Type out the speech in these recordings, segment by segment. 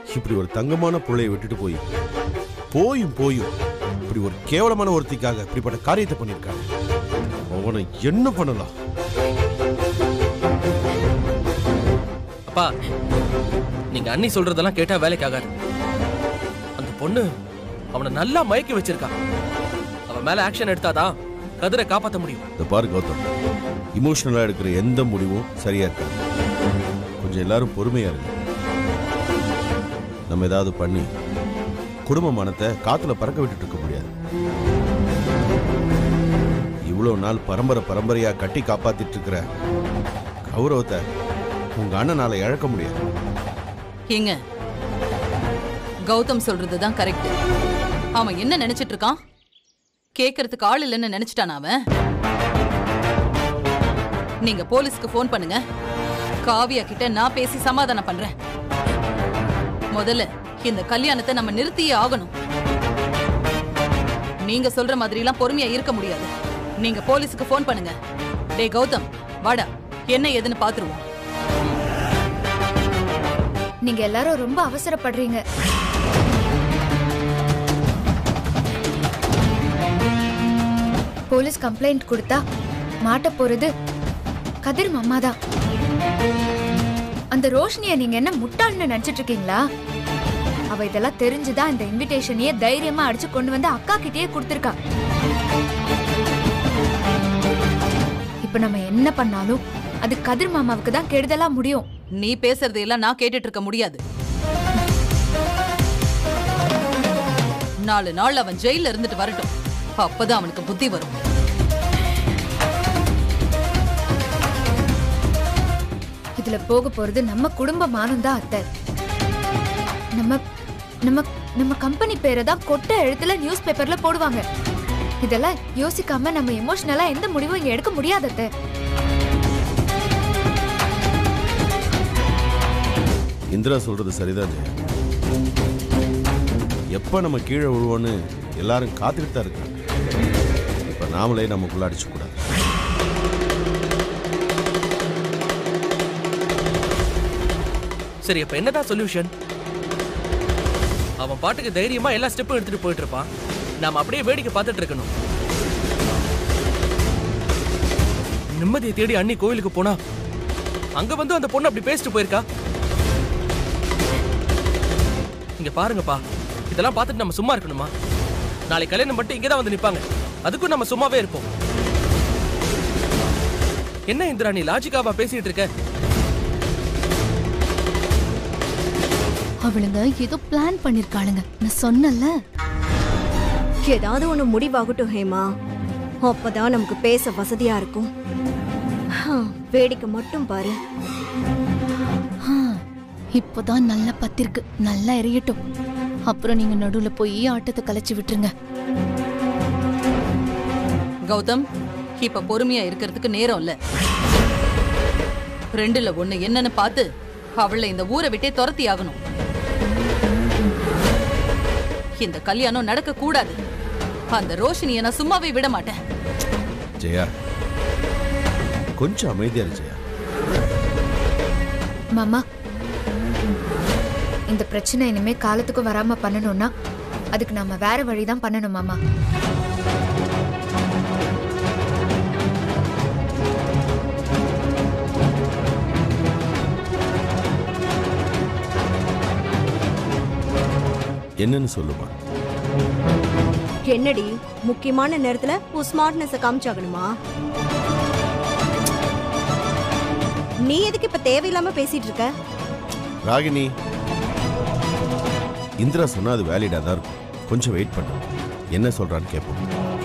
இப்படி ஒரு தங்கமான பிள்ளையை விட்டுட்டு போய் போயும் போயும் இப்படி ஒரு கேவலமான ஒருத்திக்காக இப்படிப்பட்ட காரியத்தை பண்ணியிருக்காங்க அவனை என்ன பண்ணலாம் அப்பா நீங்க அண்ணி சொல்றதெல்லாம் கேட்டா வேலைக்கு ஆகாது அந்த பொண்ணு அவனை நல்லா மயக்கி வச்சிருக்கா அவன் மேல ஆக்ஷன் எடுத்தாதான் கதிரை காப்பாத்த முடியும் இந்த பாரு கௌதம் இமோஷனலா எடுக்கிற எந்த முடிவும் சரியா இருக்காது கொஞ்சம் எல்லாரும் பொறுமையா இருங்க நம்ம ஏதாவது பண்ணி குடும்ப மனத்தை காத்துல பறக்க விட்டுட்டு இருக்க முடியாது இவ்வளவு நாள் பரம்பரை பரம்பரையா கட்டி காப்பாத்திட்டு இருக்கிற கௌரவத்தை உங்க அண்ணனால இழக்க முடியாது ஏங்க கௌதம் சொல்றதுதான் கரெக்ட் அவன் என்ன நினைச்சிட்டு இருக்கான் கேக்குறதுக்கு ஆள் இல்லைன்னு நினைச்சிட்டானா அவன் நீங்க போலீஸ்க்கு ஃபோன் பண்ணுங்க காவியா கிட்ட நான் பேசி சமாதானம் பண்றேன் முதல்ல இந்த கல்யாணத்தை நம்ம நிறுத்தியே ஆகணும் நீங்க சொல்ற மாதிரி எல்லாம் பொறுமையா இருக்க முடியாது நீங்க போலீஸுக்கு ஃபோன் பண்ணுங்க டேய் கௌதம் வாடா என்ன ஏதுன்னு பாத்துருவோம் நீங்க எல்லாரும் ரொம்ப அவசரப்படுறீங்க போலீஸ் கம்ப்ளைண்ட் கொடுத்தா மாட்ட போறது கதிர் மாமா தான் அந்த ரோஷினிய நீங்க என்ன முட்டாள்னு நினைச்சிட்டு இருக்கீங்களா அவ இதெல்லாம் தெரிஞ்சுதான் இந்த இன்விடேஷனையே தைரியமா அடிச்சு கொண்டு வந்து அக்கா கிட்டயே கொடுத்திருக்கா இப்ப நம்ம என்ன பண்ணாலும் அது கதிர் மாமாவுக்கு தான் கெடுதலா முடியும் நீ பேசுறது எல்லாம் நான் கேட்டுட்டு இருக்க முடியாது நாலு நாள் அவன் ஜெயில இருந்துட்டு வரட்டும் அப்பதான் அவனுக்கு புத்தி வரும் இதுல போக போறது நம்ம குடும்ப மானம் தான் அத்தை நம்ம நம்ம நம்ம கம்பெனி பேரை தான் கொட்ட எழுத்துல நியூஸ் பேப்பர்ல போடுவாங்க இதெல்லாம் யோசிக்காம நம்ம எமோஷனலா எந்த முடிவும் இங்க எடுக்க முடியாது அத்தை இந்திரா சொல்றது சரிதான் ஜெயா. எப்ப நம்ம கீழே விழுவோன்னு எல்லாரும் காத்துக்கிட்டு தான் இருக்காங்க இப்ப நாமளே நமக்குள்ள அடிச்சு கூடாது சரி அப்ப என்னதான் சொல்யூஷன் அவன் பாட்டுக்கு தைரியமா எல்லா ஸ்டெப்பும் எடுத்துட்டு போயிட்டு இருப்பான் நாம அப்படியே வேடிக்கை பார்த்துட்டு இருக்கணும் நிம்மதியை தேடி அண்ணி கோயிலுக்கு போனா அங்க வந்து அந்த பொண்ணு அப்படி பேசிட்டு போயிருக்கா இங்க பாருங்கப்பா இதெல்லாம் பார்த்துட்டு நம்ம சும்மா இருக்கணுமா நாளை கல்யாணம் பண்ணிட்டு இங்கே தான் வந்து நிப்பாங்க அதுக்கும் நம்ம சும்மாவே இருப்போம் என்ன இந்திரா நீ லாஜிக்காவா பேசிட்டு இருக்க அவளுங்க ஏதோ பிளான் பண்ணிருக்காளுங்க நான் சொன்னல ஏதாவது ஒண்ணு முடிவாகட்டும் ஹேமா அப்பதான் நமக்கு பேச வசதியா இருக்கும் ஹம், வேடிக்கை மட்டும் பாரு இப்போதான் நல்லா பத்திருக்கு நல்லா எரியட்டும் அப்புறம் நீங்க நடுவுல போய் ஆட்டத்தை கலைச்சு விட்டுருங்க கௌதம் இப்ப பொறுமையா இருக்கிறதுக்கு நேரம் இல்ல ரெண்டுல ஒண்ணு என்னன்னு பார்த்து அவளை இந்த ஊரை விட்டே துரத்தி ஆகணும் இந்த கல்யாணம் நடக்க கூடாது அந்த ரோஷினியை நான் சும்மாவே விட மாட்டேன் ஜெயா கொஞ்சம் அமைதியா இரு ஜெயா மாமா இந்த பிரச்சனை இனிமே காலத்துக்கு வராம பண்ணணும்னா அதுக்கு நாம வேற வழிதான் பண்ணணும் மாமா என்னன்னு சொல்லுமா என்னடி முக்கியமான நேரத்துல உன் ஸ்மார்ட்னஸ காமிச்சாகணுமா நீ எதுக்கு இப்ப தேவையில்லாம பேசிட்டு இருக்க ராகினி இந்திரா சொன்னா அது வேலிடா தான் இருக்கும் கொஞ்சம் வெயிட் பண்ணு என்ன சொல்றான்னு கேட்போம்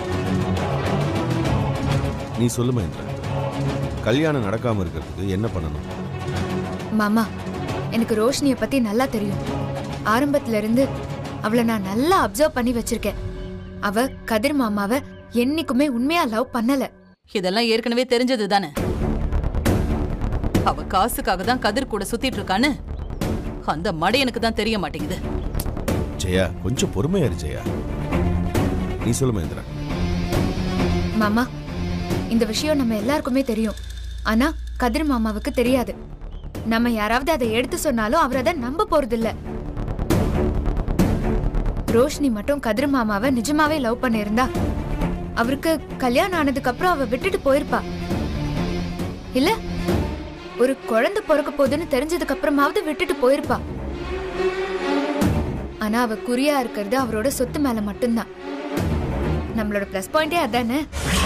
நீ சொல்லுமா இந்திரா கல்யாணம் நடக்காம இருக்கிறதுக்கு என்ன பண்ணணும் மாமா எனக்கு ரோஷினிய பத்தி நல்லா தெரியும் ஆரம்பத்துல இருந்து அவளை நான் நல்லா அப்சர்வ் பண்ணி வச்சிருக்கேன் அவ கதிர் மாமாவை என்னைக்குமே உண்மையா லவ் பண்ணல இதெல்லாம் ஏற்கனவே தெரிஞ்சது தானே அவ காசுக்காக தான் கதிர் கூட சுத்திட்டு இருக்கான்னு அந்த மடையனுக்கு தான் தெரிய மாட்டேங்குது ஜெயா கொஞ்சம் பொறுமையா இரு ஜெயா நீ சொல்லுமா இந்திரா மாமா இந்த விஷயம் நம்ம எல்லாருக்குமே தெரியும் ஆனா கதிர் மாமாவுக்கு தெரியாது நம்ம யாராவது அதை எடுத்து சொன்னாலும் அவர் அதை நம்ப போறதில்ல ரோஷினி மட்டும் கதிர் மாமாவை நிஜமாவே லவ் பண்ணியிருந்தா அவருக்கு கல்யாணம் ஆனதுக்கு அப்புறம் அவ விட்டுட்டு போயிருப்பா இல்ல ஒரு குழந்தை பிறக்க போகுதுன்னு தெரிஞ்சதுக்கு அப்புறமாவது விட்டுட்டு போயிருப்பா ஆனா அவ குறியா இருக்கிறது அவரோட சொத்து மேல மட்டும்தான் நம்மளோட ப்ளஸ் பாயிண்டே அதானே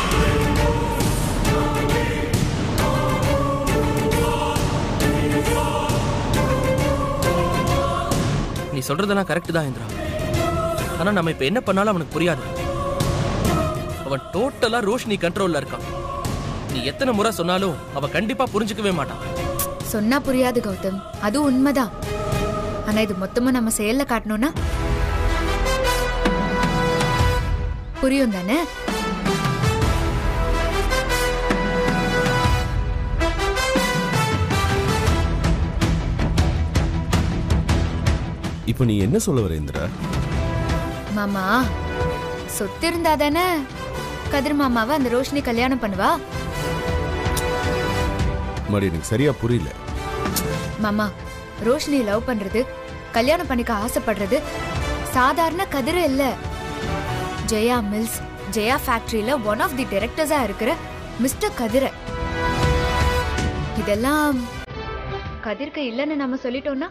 நீ சொல்றதெல்லாம் கரெக்ட் தான் இந்திரா ஆனா நம்ம இப்ப என்ன பண்ணாலும் அவனுக்கு புரியாது அவன் டோட்டலா ரோஷினி கண்ட்ரோல்ல இருக்கான் நீ எத்தனை முறை சொன்னாலும் அவ கண்டிப்பா புரிஞ்சுக்கவே மாட்டான் சொன்னா புரியாது கௌதம் அது உண்மைதான் ஆனா இது மொத்தமா நம்ம செயல்ல காட்டணும்னா புரியும் தானே இப்போ நீ என்ன சொல்ல வர இந்திரா மாமா சொத்து இருந்தா தானே கதிர் மாமாவை அந்த ரோஷினி கல்யாணம் பண்ணுவா மடி எனக்கு சரியா புரியல மாமா ரோஷினி லவ் பண்றது கல்யாணம் பண்ணிக்க ஆசைப்படுறது சாதாரண கதிர் இல்ல ஜெயா மில்ஸ் ஜெயா ஃபேக்டரியில ஒன் ஆஃப் தி டைரக்டர்ஸா இருக்கிற மிஸ்டர் கதிர இதெல்லாம் கதிர்க்கு இல்லைன்னு நம்ம சொல்லிட்டோம்னா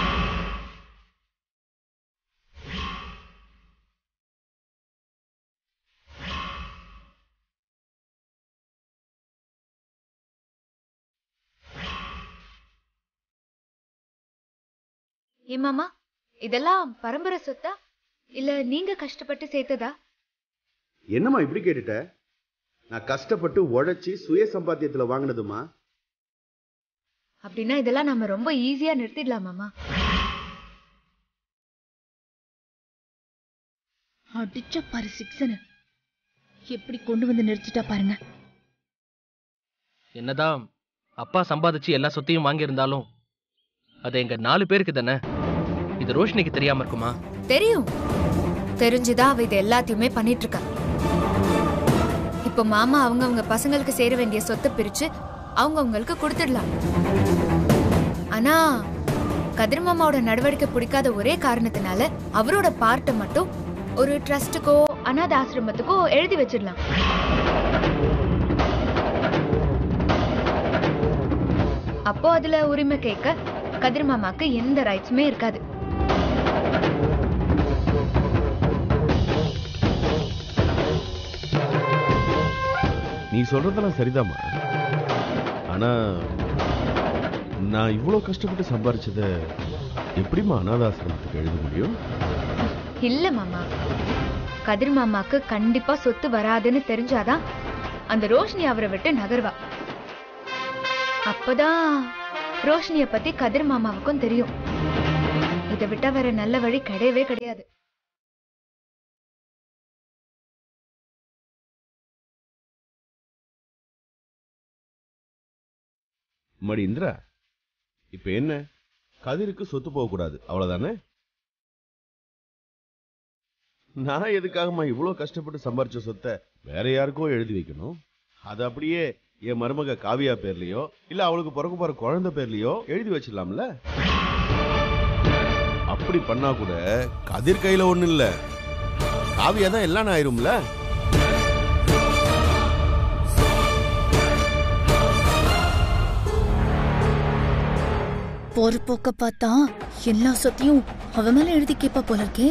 ஏமாமா இதெல்லாம் பரம்பரை சொத்தா இல்ல நீங்க கஷ்டப்பட்டு சேர்த்ததா என்னம்மா இப்படி கேட்டுட்ட நான் கஷ்டப்பட்டு உழைச்சி சுய சம்பாத்தியத்துல வாங்கினதுமா அப்படின்னா இதெல்லாம் நம்ம ரொம்ப ஈஸியா நிறுத்திடலாம் மாமா அடிச்ச பாரு சிக்ஸனு எப்படி கொண்டு வந்து நிறுத்திட்டா பாருங்க என்னதான் அப்பா சம்பாதிச்சு எல்லா சொத்தையும் வாங்கியிருந்தாலும் அது எங்க நாலு பேருக்கு தானே இது ரோஷினிக்கு தெரியாம இருக்குமா தெரியும் தெரிஞ்சுதான் அவ இது எல்லாத்தையுமே பண்ணிட்டு இருக்கா இப்போ மாமா அவங்க அவங்க பசங்களுக்கு சேர வேண்டிய சொத்தை பிரிச்சு அவங்க அவங்களுக்கு கொடுத்துடலாம் ஆனா கதிர் மாமாவோட நடவடிக்கை பிடிக்காத ஒரே காரணத்தினால அவரோட பார்ட்டை மட்டும் ஒரு ட்ரஸ்ட்டுக்கோ அனாத ஆசிரமத்துக்கோ எழுதி வச்சிடலாம் அப்போ அதுல உரிமை கேட்க கதிர் மாமாக்கு எந்த ரைட்ஸுமே இருக்காது நீ சொல்றதெல்லாம் சரிதாம்மா ஆனா நான் இவ்வளோ கஷ்டப்பட்டு சம்பாரிச்சத எப்படிம்மா அனாதாசிரமத்துக்கு எழுத முடியும் இல்ல மாமா கதிர் மாமாக்கு கண்டிப்பா சொத்து வராதுன்னு தெரிஞ்சாதான் அந்த ரோஷினி அவரை விட்டு நகர்வா அப்பதான் ரோஷினிய பத்தி கதிர் மாமாவுக்கும் தெரியும் இதை விட்டா வேற நல்ல வழி கிடையவே கிடையாது மடி இந்திரா இப்ப என்ன கதிருக்கு சொத்து போகக்கூடாது அவ்வளவுதானே நான் எதுக்காகம்மா இவ்வளோ கஷ்டப்பட்டு சம்பாரிச்ச சொத்தை வேற யாருக்கோ எழுதி வைக்கணும் அது அப்படியே என் மருமக காவியா பேர்லயோ இல்ல அவளுக்கு பிறக்க போற குழந்தை பேர்லயோ எழுதி வச்சிடலாம்ல அப்படி பண்ணா கூட கதிர் கையில ஒண்ணு இல்ல காவியா தான் எல்லாம் ஆயிரும்ல போற போக்க பார்த்தா எல்லா சொத்தையும் அவ மேல எழுதி கேப்பா போல இருக்கே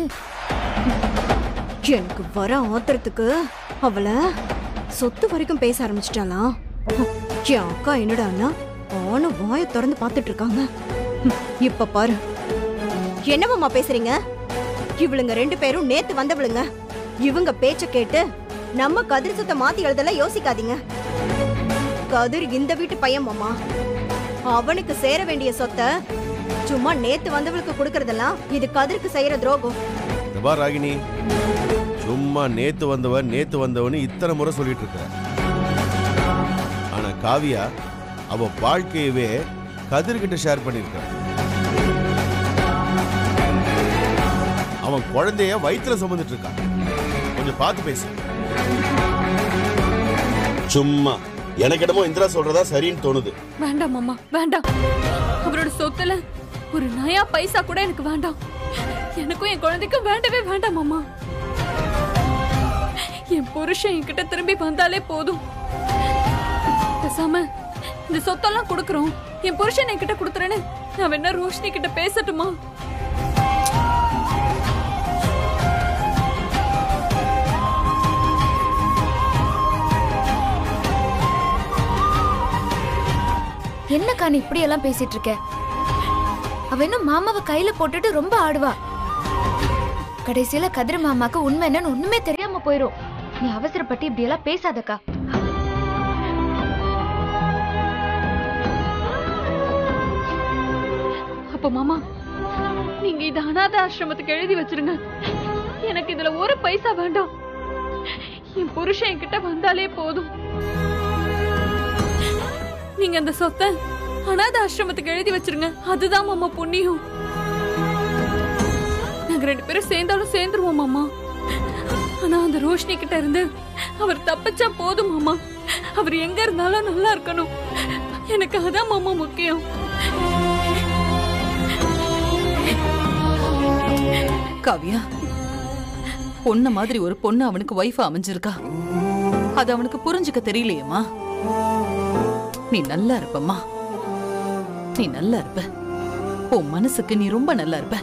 எனக்கு வர ஆத்திரத்துக்கு அவளை சொத்து வரைக்கும் பேச ஆரம்பிச்சிட்டாளா என் அக்கா என்னடான்னா ஆன வாய திறந்து பார்த்துட்டு இருக்காங்க ஹம், இப்ப பாரு என்னமாம்மா பேசுறீங்க இவளுங்க ரெண்டு பேரும் நேத்து வந்தவளுங்க இவங்க பேச்ச கேட்டு நம்ம கதிர் சொத்தை மாத்தி எழுதல யோசிக்காதீங்க கதிர் இந்த வீட்டு பையன் மாமா அவனுக்கு சேர வேண்டிய சொத்தை சும்மா நேத்து வந்தவளுக்கு கொடுக்கறதெல்லாம் இது கதிருக்கு செய்யற துரோகம் இந்த பார் ராகினி சும்மா நேத்து வந்தவன் நேத்து வந்தவன் இத்தனை முறை சொல்லிட்டு இருக்க ஆனா காவியா அவ வாழ்க்கையவே கதிர்கிட்ட ஷேர் பண்ணிருக்க அவன் குழந்தைய வயித்துல சுமந்துட்டு இருக்கான் கொஞ்சம் பார்த்து பேசு சும்மா எனக்கு என்னமோ இந்திரா சொல்றதா சரின்னு தோணுது வேண்டாம் மாமா வேண்டாம் அவரோட சொத்துல ஒரு நயா பைசா கூட எனக்கு வேண்டாம் எனக்கும் என் குழந்தைக்கும் வேண்டவே வேண்டாம் மாமா என் புருஷன் என்கிட்ட திரும்பி வந்தாலே போதும் பேசாம இந்த சொத்தெல்லாம் கொடுக்குறோம் என் புருஷன் என்கிட்ட கொடுத்துறேன்னு நான் வேணா ரோஷினி கிட்ட பேசட்டுமா என்னக்கா நீ இப்படி எல்லாம் பேசிட்டு இருக்க அவ இன்னும் மாமாவை கையில போட்டுட்டு ரொம்ப ஆடுவா கடைசியில கதிர் மாமாக்கு உண்மை என்னன்னு ஒண்ணுமே தெரியாம போயிரும் நீ அவசரப்பட்டு இப்படி எல்லாம் பேசாதக்கா அப்ப மாமா நீங்க இத அனாதை ஆசிரமத்துக்கு எழுதி வச்சிருங்க எனக்கு இதுல ஒரு பைசா வேண்டாம் என் புருஷன் என்கிட்ட வந்தாலே போதும் நீங்க அந்த சொத்தை அனாதை ஆசிரமத்துக்கு எழுதி வச்சிருங்க அதுதான் மாமா புண்ணியம் நாங்க ரெண்டு பேரும் சேர்ந்தாலும் சேர்ந்துருவோம் மாமா ஆனா அந்த ரோஷினி கிட்ட இருந்து அவர் தப்பிச்சா போதும் மாமா அவர் எங்க இருந்தாலும் நல்லா இருக்கணும் எனக்கு அதான் மாமா முக்கியம் காவியா பொண்ண மாதிரி ஒரு பொண்ணு அவனுக்கு ஒய்ஃபா அமைஞ்சிருக்கா அது அவனுக்கு புரிஞ்சுக்க தெரியலையேம்மா நீ நல்லா இருப்பம்மா நீ நல்லா இருப்ப உன் மனசுக்கு நீ ரொம்ப நல்லா இருப்ப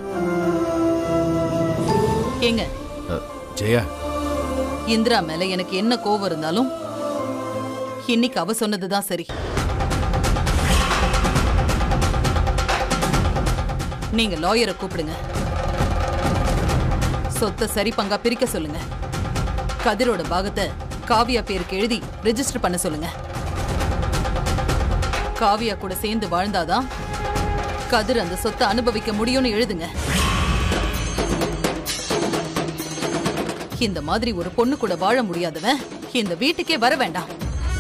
ஏங்க அ, ஜெயா இந்திரா மேல எனக்கு என்ன கோவம் இருந்தாலும் இன்னைக்கு அவ சொன்னதுதான் சரி நீங்க லாயரை கூப்பிடுங்க சொத்தை சரி பங்கா பிரிக்க சொல்லுங்க கதிரோட பாகத்தை காவியா பேருக்கு எழுதி ரெஜிஸ்டர் பண்ண சொல்லுங்க காவியா கூட சேர்ந்து வாழ்ந்தாதான் கதிர் அந்த சொத்தை அனுபவிக்க முடியும்னு எழுதுங்க இந்த மாதிரி ஒரு பொண்ணு கூட வாழ முடியாதவன் இந்த வீட்டுக்கே வர வேண்டாம்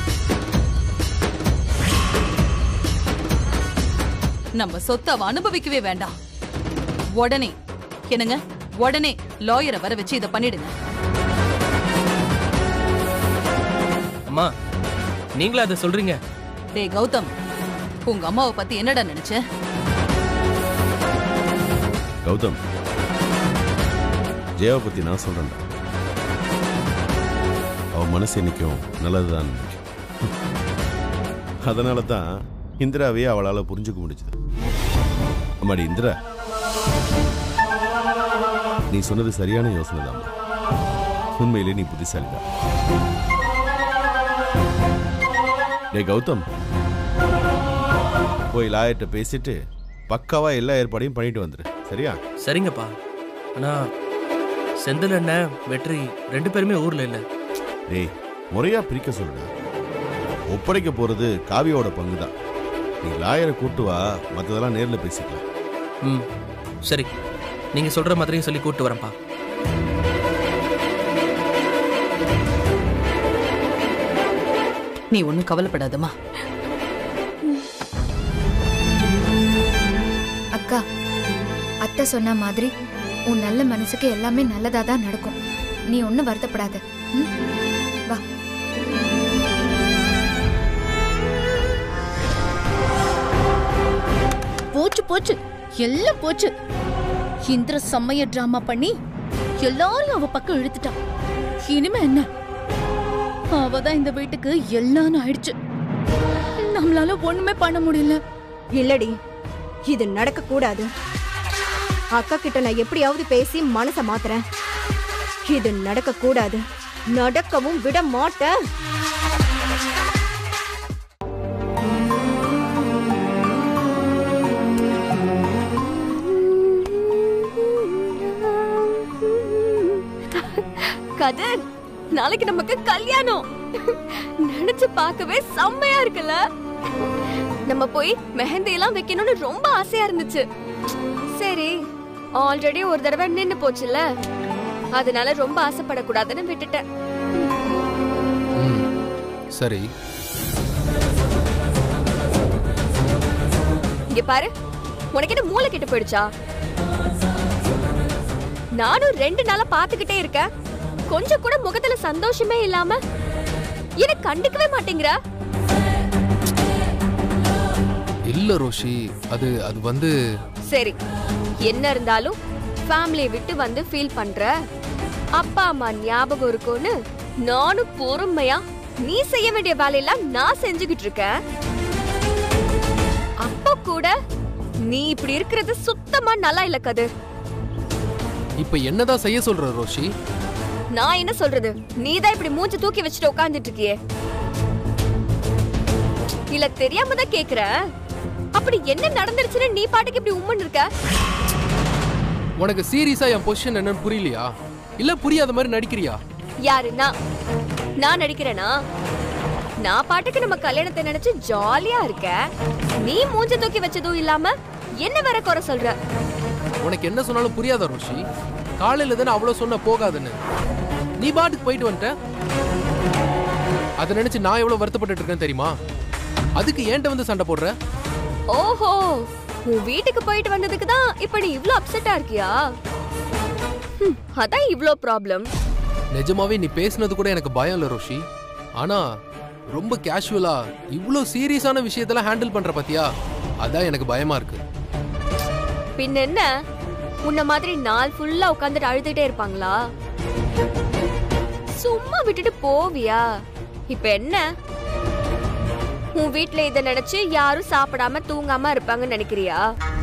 நம்ம சொத்தை அவ அனுபவிக்கவே வேண்டாம் உடனே என்னங்க உடனே லாயரை வர வச்சு இதை பண்ணிடுங்க அம்மா நீங்களா அதை சொல்றீங்க டேய் கௌதம் உங்க அம்மாவை பத்தி என்னடா நினைச்ச கௌதம் ஜெயாவை பத்தி நான் சொல்றேன்டா அவ மனசு என்னைக்கும் நல்லதுதான் நினைக்கும் அதனால தான் இந்திராவே அவளால புரிஞ்சுக்க முடிஞ்சது அம்மாடி இந்திரா நீ சொன்னது சரியான யோசனை தான் உண்மையிலே நீ புத்திசாலிதான் டேய் கௌதம் போய் லாயர்கிட்ட பேசிட்டு பக்காவா எல்லா ஏற்பாடையும் பண்ணிட்டு வந்துரு சரியா சரிங்கப்பா ஆனா செந்தில் அண்ணன் வெற்றி ரெண்டு பேருமே ஊர்ல இல்ல டேய் முறையா பிரிக்க சொல்லுடா ஒப்படைக்க போறது காவியோட பங்கு தான் நீ லாயரை கூட்டு வா மற்றதெல்லாம் நேர்ல பேசிக்கலாம் ம் சரி நீங்க சொல்ற மாதிரியும் சொல்லி கூட்டு வரேன்ப்பா நீ ஒண்ணும் கவலைப்படாதம்மா அக்கா அத்தை சொன்ன மாதிரி உன் நல்ல மனசுக்கு எல்லாமே நல்லதா தான் நடக்கும் நீ ஒன்னும் வருத்தப்படாத ம்? வா போச்சு போச்சு எல்லாம் போச்சு இந்திர செம்மைய டிராமா பண்ணி எல்லாரையும் அவ பக்கம் இழுத்துட்டான் இனிமே என்ன அவதான் இந்த வீட்டுக்கு எல்லாம் ஆயிடுச்சு நம்மளால ஒண்ணுமே பண்ண முடியல இல்லடி இது நடக்க கூடாது அக்கா கிட்ட நான் எப்படியாவது பேசி மனச மாத்துறேன் இது நடக்க கூடாது நடக்கவும் விட மாட்டேன் கதிர் நாளைக்கு நமக்கு கல்யாணம் நினைச்சு பார்க்கவே செம்மையா இருக்குல்ல நம்ம போய் மெஹந்தி எல்லாம் வைக்கணும்னு ரொம்ப ஆசையா இருந்துச்சு சரி ஆல்ரெடி ஒரு தடவை நின்னு போச்சுல அதனால ரொம்ப ஆசைப்படக்கூடாதுன்னு விட்டுட்டேன் சரி இங்க பாரு உனக்கு என்ன மூளை கெட்டு போயிடுச்சா நானும் ரெண்டு நாளா பாத்துக்கிட்டே இருக்கேன் கொஞ்சம் கூட முகத்துல சந்தோஷமே இல்லாம என்ன கண்டுக்கவே மாட்டேங்கிற இல்ல ரோஷி அது அது வந்து சரி என்ன இருந்தாலும் ஃபேமிலியை விட்டு வந்து ஃபீல் பண்ற அப்பா அம்மா ஞாபகம் இருக்கும்னு நானும் பொறுமையா நீ செய்ய வேண்டிய வேலையெல்லாம் நான் செஞ்சுக்கிட்டு இருக்கேன் அப்போ கூட நீ இப்படி இருக்கிறது சுத்தமா நல்லா இல்ல கதிர் இப்ப என்னதான் செய்ய சொல்ற ரோஷி நான் என்ன சொல்றது நீ தான் இப்படி மூஞ்சி தூக்கி வச்சுட்டு உட்கார்ந்துட்டு இருக்கியே இல்ல தெரியாம தான் கேக்குறேன் அப்படி என்ன நடந்துருச்சுன்னு நீ பாட்டுக்கு இப்படி உம்மன் இருக்க உனக்கு சீரியஸா என் பொசிஷன் என்னன்னு புரியலையா இல்ல புரியாத மாதிரி நடிக்கிறியா யாரு நான் நான் நடிக்கிறேனா நான் பாட்டுக்கு நம்ம கல்யாணத்தை நினைச்சு ஜாலியா இருக்க நீ மூஞ்ச தூக்கி வச்சதும் இல்லாம என்ன வேற குறை சொல்ற உனக்கு என்ன சொன்னாலும் புரியாத ரோஷி காலையில தானே அவ்வளவு சொன்ன போகாதுன்னு நீ பாட்டுக்கு போயிட்டு வந்துட்ட அதை நினைச்சு நான் எவ்வளவு வருத்தப்பட்டுட்டு இருக்கேன் தெரியுமா அதுக்கு ஏன்ட்ட வந்து சண்டை போடுற ஓஹோ உன் வீட்டுக்கு போயிட்டு வந்ததுக்கு தான் இப்ப நீ இவ்ளோ அப்செட்டா இருக்கியா ஹம், அதான் இவ்ளோ ப்ராப்ளம் நிஜமாவே நீ பேசுனது கூட எனக்கு பயம் இல்ல ரோஷி ஆனா ரொம்ப கேஷுவலா இவ்ளோ சீரியஸான விஷயத்தெல்லாம் ஹேண்டில் பண்ற பாத்தியா அதான் எனக்கு பயமா இருக்கு பின்ன என்ன உன்ன மாதிரி நாள் ஃபுல்லா உட்காந்துட்டு அழுதுட்டே இருப்பாங்களா சும்மா விட்டுட்டு போவியா இப்ப என்ன உன் வீட்ல இத நினைச்சு யாரும் சாப்பிடாம தூங்காம இருப்பாங்கன்னு நினைக்கிறியா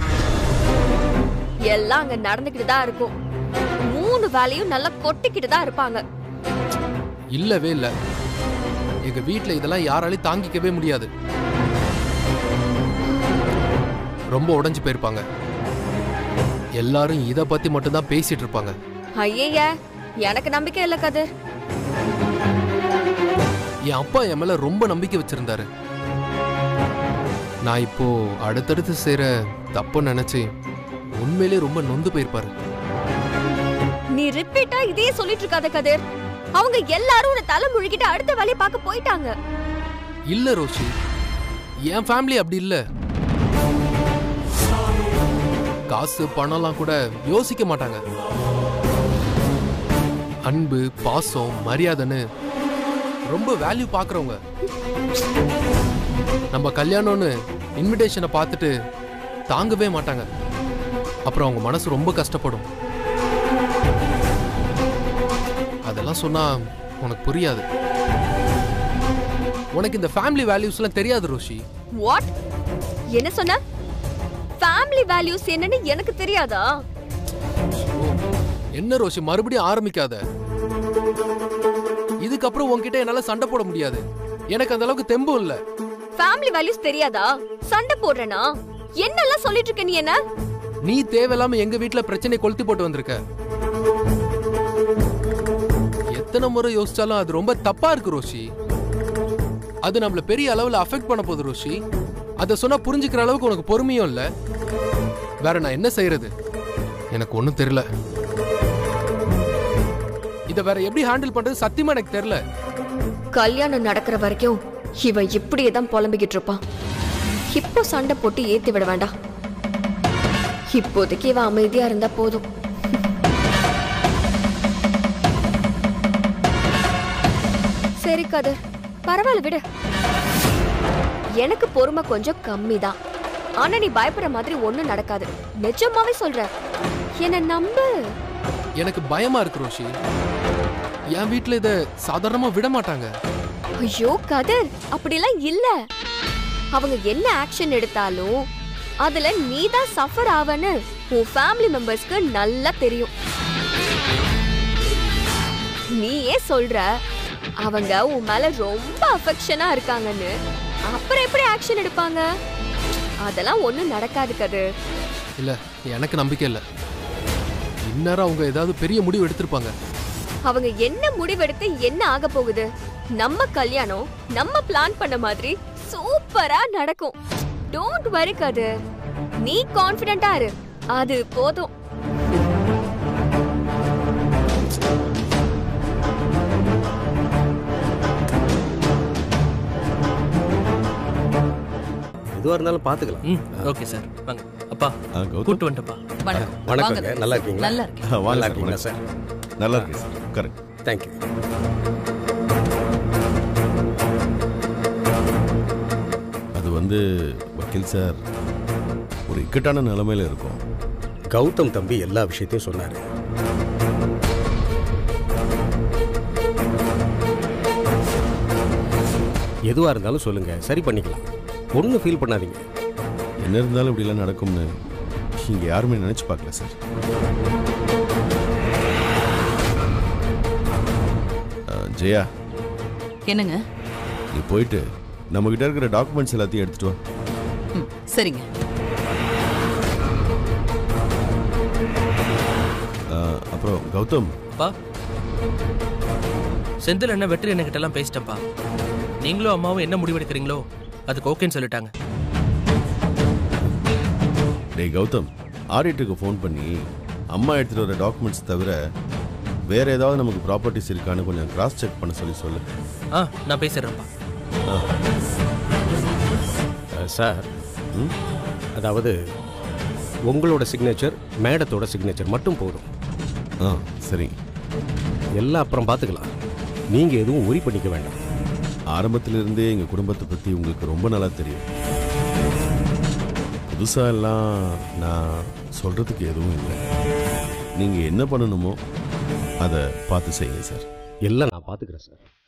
எல்லாம் அங்க நடந்துகிட்டு தான் இருக்கும் மூணு வேலையும் நல்லா கொட்டிக்கிட்டு தான் இருப்பாங்க இல்லவே இல்ல எங்க வீட்ல இதெல்லாம் யாராலையும் தாங்கிக்கவே முடியாது ரொம்ப உடைஞ்சு போயிருப்பாங்க எல்லாரும் இத பத்தி மட்டும்தான் பேசிட்டு இருப்பாங்க ஐயய்ய எனக்கு நம்பிக்கை இல்ல கதிர் என் அப்பா என் மேல ரொம்ப நம்பிக்கை வச்சிருந்தாரு நான் இப்போ அடுத்தடுத்து செய்யற தப்பு நினைச்சு உண்மையிலே ரொம்ப நொந்து போயிருப்பாரு நீ ரிப்பீட்டா இதே சொல்லிட்டு இருக்காத கதிர் அவங்க எல்லாரும் உன்னை தலை முழுகிட்டு அடுத்த வேலையை பார்க்க போயிட்டாங்க இல்ல ரோஷி என் ஃபேமிலி அப்படி இல்ல காசு பணம்லாம் கூட யோசிக்க மாட்டாங்க அன்பு பாசம் மரியாதைன்னு ரொம்ப வேல்யூ பார்க்கறவங்க நம்ம கல்யாணம்னு இன்விடேஷனை பார்த்துட்டு தாங்கவே மாட்டாங்க அப்புறம் அவங்க மனசு ரொம்ப கஷ்டப்படும் அதெல்லாம் சொன்னா உனக்கு புரியாது உனக்கு இந்த ஃபேமிலி வேல்யூஸ்லாம் தெரியாது ரோஷி வாட் என்ன சொன்ன ஃபேமிலி வேல்யூஸ் என்னன்னு எனக்கு தெரியாதா என்ன ரோஷி மறுபடியும் ஆரம்பிக்காத இதுக்கப்புறம் உன்கிட்ட என்னால சண்டை போட முடியாது எனக்கு அந்த அளவுக்கு தெம்பும் இல்ல ஃபேமிலி வேல்யூஸ் தெரியாதா சண்டை போடுறேனா என்னெல்லாம் சொல்லிட்டு இருக்க நீ என்ன நீ தேவையில்லாம எங்க வீட்ல பிரச்சனை கொளுத்தி போட்டு வந்திருக்க எத்தனை முறை யோசிச்சாலும் அது ரொம்ப தப்பா இருக்கு ரோஷி அது நம்மள பெரிய அளவுல அஃபெக்ட் பண்ண போகுது ரோஷி அதை சொன்னா புரிஞ்சுக்கிற அளவுக்கு உனக்கு பொறுமையும் இல்ல வேற நான் என்ன செய்யறது எனக்கு ஒண்ணும் தெரியல இத வேற எப்படி ஹேண்டில் பண்றது சத்தியமா எனக்கு தெரியல கல்யாணம் நடக்கிற வரைக்கும் இவ இப்படியே தான் புலம்பிக்கிட்டு இருப்பான் இப்போ சண்டை போட்டு ஏத்தி விட வேண்டாம் இப்போதைக்கு இவ அமைதியா இருந்தா போதும் சரி கதிர் பரவாயில்ல விடு எனக்கு பொறுமை கொஞ்சம் கம்மி தான் ஆனா நீ பயப்படுற மாதிரி ஒண்ணும் நடக்காது நிஜமாவே சொல்ற என்ன நம்பு எனக்கு பயமா இருக்கு ரோஷி என் வீட்ல இத சாதாரணமா விட மாட்டாங்க ஐயோ கதிர் அப்படிலாம் இல்ல அவங்க என்ன ஆக்ஷன் எடுத்தாலும் அதுல நீ தான் சஃபர் ஆவன்னு உன் ஃபேமிலி மெம்பர்ஸ்க்கு நல்லா தெரியும் நீ ஏன் சொல்ற அவங்க உன் மேல ரொம்ப அஃபெக்ஷனா இருக்காங்கன்னு அப்புறம் எப்படி ஆக்ஷன் எடுப்பாங்க அதெல்லாம் ஒண்ணும் நடக்காது கதிர் இல்ல எனக்கு நம்பிக்கை இல்ல இந்நேரம் அவங்க ஏதாவது பெரிய முடிவு எடுத்திருப்பாங்க அவங்க என்ன முடிவெடுத்து என்ன ஆக போகுது நம்ம கல்யாணம் நம்ம பிளான் பண்ண மாதிரி சூப்பரா நடக்கும் டோன்ட் வரி கது நீ கான்ஃபிடென்ட்டா இரு அது போதும் எதுவாக இருந்தாலும் பார்த்துக்கலாம் ம் ஓகே சார் வாங்க அப்பா ஆ, கௌதம். கூட்டு வந்துட்டப்பா வணக்கம் வணக்கங்க வாங்க. நல்லா இருக்கீங்களா நல்லா இருக்கேன் ஆ, வாங்க நல்லா சார், இருக்கீங்களா வாங்க. சார் நல்லா இருக்கு சார் கரெக்ட் தேங்க்யூ அது வந்து வக்கீல் சார் ஒரு ஒரு இக்கட்டான நிலைமையில இருக்கோம் கௌதம் தம்பி எல்லா விஷயத்தையும் சொன்னாரு எதுவா இருந்தாலும் சொல்லுங்க சரி பண்ணிக்கலாம் ஒன்றும் ஃபீல் பண்ணாதீங்க என்ன இருந்தாலும் இப்படிலாம் நடக்கும்னு இங்க யாருமே நினைச்சு பார்க்கல சார் அஹ், ஜெயா என்னங்க நீ போயிட்டு நம்ம கிட்ட இருக்கிற டாக்குமெண்ட்ஸ் எல்லாத்தையும் எடுத்துட்டு வா ம், சரிங்க அஹ், அப்புறம் கௌதம் அப்பா செந்தில் என்ன வெற்றி என்ன கிட்ட எல்லாம் பேசிட்டப்பா நீங்களும் அம்மாவும் என்ன முடிவெடுக்கிறீங்களோ அதுக்கு ஓகேன்னு சொல்லிட்டாங்க டேய் கௌதம் ஆடிட்டருக்கு ஃபோன் பண்ணி அம்மா எடுத்துட்டு வர டாக்குமெண்ட்ஸ் தவிர வேற ஏதாவது நமக்கு ப்ராப்பர்ட்டிஸ் இருக்கான்னு கொஞ்சம் கிராஸ் செக் பண்ண சொல்லி சொல்லு ஆ நான் பேசிடுறேன்ப்பா அஹ், சார் ம், அதாவது உங்களோட சிக்னேச்சர் மேடத்தோட சிக்னேச்சர் மட்டும் போதும் ஆ சரி எல்லாம் அப்புறம் பார்த்துக்கலாம் நீங்கள் எதுவும் உரி பண்ணிக்க வேண்டாம் ஆரம்பத்திலிருந்தே எங்கள் குடும்பத்தை பற்றி உங்களுக்கு ரொம்ப நல்லா தெரியும் புதுசாக எல்லாம் நான் சொல்கிறதுக்கு எதுவும் இல்லை நீங்கள் என்ன பண்ணணுமோ அதை பார்த்து செய்யுங்க சார் எல்லாம் நான் பார்த்துக்கிறேன் சார்